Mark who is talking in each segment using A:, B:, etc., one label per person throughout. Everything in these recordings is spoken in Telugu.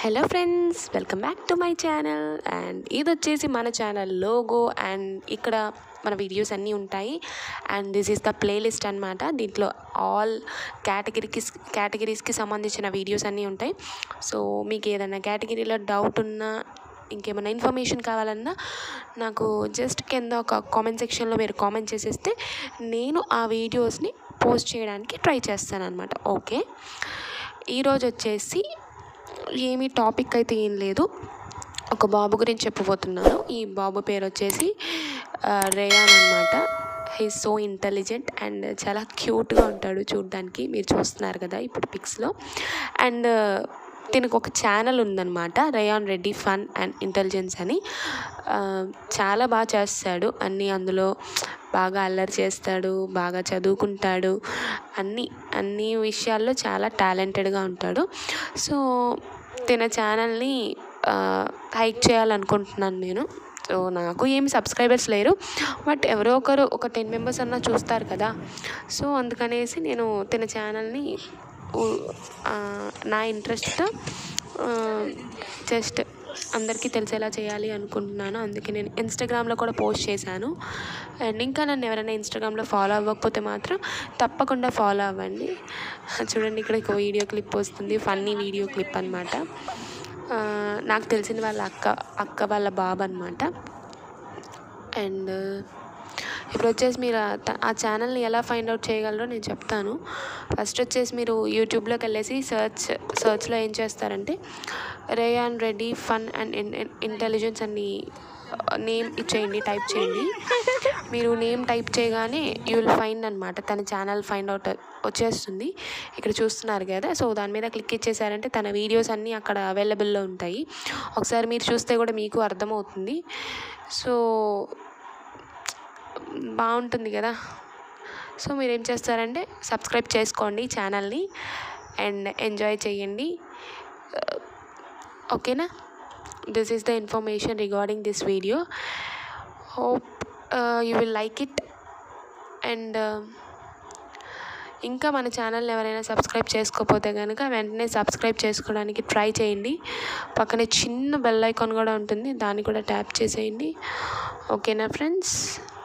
A: hello friends welcome back to my channel and ఇది వచ్చేసి మన ఛానల్ లోగో అండ్ ఇక్కడ మన వీడియోస్ అన్నీ ఉంటాయి and this is the playlist అనమాట దీంట్లో ఆల్ కేటగిరీకి కేటగిరీస్కి సంబంధించిన వీడియోస్ అన్నీ ఉంటాయి సో మీకు ఏదైనా కేటగిరీలో డౌట్ ఉన్నా ఇంకేమైనా ఇన్ఫర్మేషన్ కావాలన్నా నాకు జస్ట్ కింద ఒక కామెంట్ సెక్షన్లో మీరు కామెంట్ చేసేస్తే నేను ఆ వీడియోస్ని పోస్ట్ చేయడానికి ట్రై చేస్తాను అనమాట ఓకే ఈరోజు వచ్చేసి ఏమీ టాపిక్ అయితే ఏం లేదు ఒక బాబు గురించి చెప్పబోతున్నాను ఈ బాబు పేరు వచ్చేసి ఆ, రేయాన్ అనమాట హీ సో ఇంటెలిజెంట్ అండ్ చాలా క్యూట్గా ఉంటాడు చూడడానికి మీరు చూస్తున్నారు కదా ఇప్పుడు పిక్స్లో అండ్ దీనికి ఒక ఛానల్ ఉందన్నమాట Reyan Reddy fun and intelligence అని ఆ, చాలా బాగా చేస్తాడు అన్నీ అందులో బాగా అల్లరి చేస్తాడు బాగా చదువుకుంటాడు అన్ని అన్ని విషయాల్లో చాలా టాలెంటెడ్గా ఉంటాడు సో తన ఛానల్ని హైక్ చేయాలనుకుంటున్నాను నేను సో నాకు ఏమి సబ్స్క్రైబర్స్ లేరు బట్ ఎవరో ఒకరు ఒక టెన్ మెంబర్స్ అన్నా చూస్తారు కదా సో అందుకనేసి నేను తన ఛానల్ని నా ఇంట్రెస్ట్తో జస్ట్ అందరికీ తెలిసేలా చేయాలి అనుకుంటున్నాను అందుకే నేను ఇన్స్టాగ్రామ్లో కూడా పోస్ట్ చేశాను అండ్ ఇంకా నన్ను ఎవరైనా ఇన్స్టాగ్రామ్లో ఫాలో అవ్వకపోతే మాత్రం తప్పకుండా ఫాలో అవ్వండి చూడండి ఇక్కడ ఒక వీడియో క్లిప్ వస్తుంది ఫన్నీ వీడియో క్లిప్ అనమాట నాకు తెలిసిన వాళ్ళ అక్క అక్క వాళ్ళ బాబు అనమాట అండ్ ఇప్పుడు వచ్చేసి మీరు ఆ త- ఆ ఛానల్ని ఎలా ఫైండ్ అవుట్ చేయగలరో నేను చెప్తాను ఫస్ట్ వచ్చేసి మీరు యూట్యూబ్లోకి వెళ్ళేసి సర్చ్ సర్చ్లో ఏం చేస్తారంటే Reyan Reddy fun and intelligence అని నేమ్ ఇచ్చేయండి టైప్ చేయండి మీరు నేమ్ టైప్ చేయగానే యూ విల్ ఫైండ్ అనమాట తన ఛానల్ ఫైండ్ అవుట్ వచ్చేస్తుంది ఇక్కడ చూస్తున్నారు కదా సో దాని మీద క్లిక్ ఇచ్చేసారంటే తన వీడియోస్ అన్నీ అక్కడ అవైలబుల్లో ఉంటాయి ఒకసారి మీరు చూస్తే కూడా మీకు అర్థమవుతుంది సో బాగుంటుంది కదా సో మీరు ఏం చేస్తారంటే సబ్స్క్రైబ్ చేసుకోండి ఛానల్ని అండ్ ఎంజాయ్ చేయండి ఓకేనా this is the information regarding this video hope you will like it and ఇంకా మన ఛానల్ని ఎవరైనా సబ్స్క్రైబ్ చేసుకోకపోతే కనుక వెంటనే సబ్స్క్రైబ్ చేసుకోవడానికి ట్రై చేయండి పక్కనే చిన్న బెల్ ఐకాన్ కూడా ఉంటుంది దాన్ని కూడా ట్యాప్ చేసేయండి ఓకేనా ఫ్రెండ్స్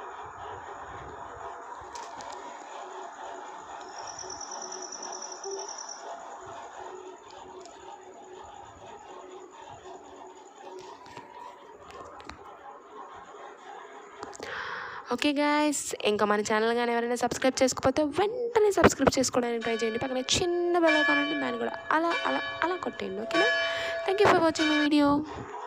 A: ఓకే గాయస్ ఇంకా మన ఛానల్ కానీ ఎవరైనా సబ్స్క్రైబ్ చేసుకోకపోతే వెంటనే సబ్స్క్రైబ్ చేసుకోవడానికి ట్రై చేయండి పక్కన చిన్న బెల్ ఐకాన్ ఉంటుంది దాన్ని కూడా అలా అలా అలా కొట్టేయండి ఓకేనా thank you for watching my video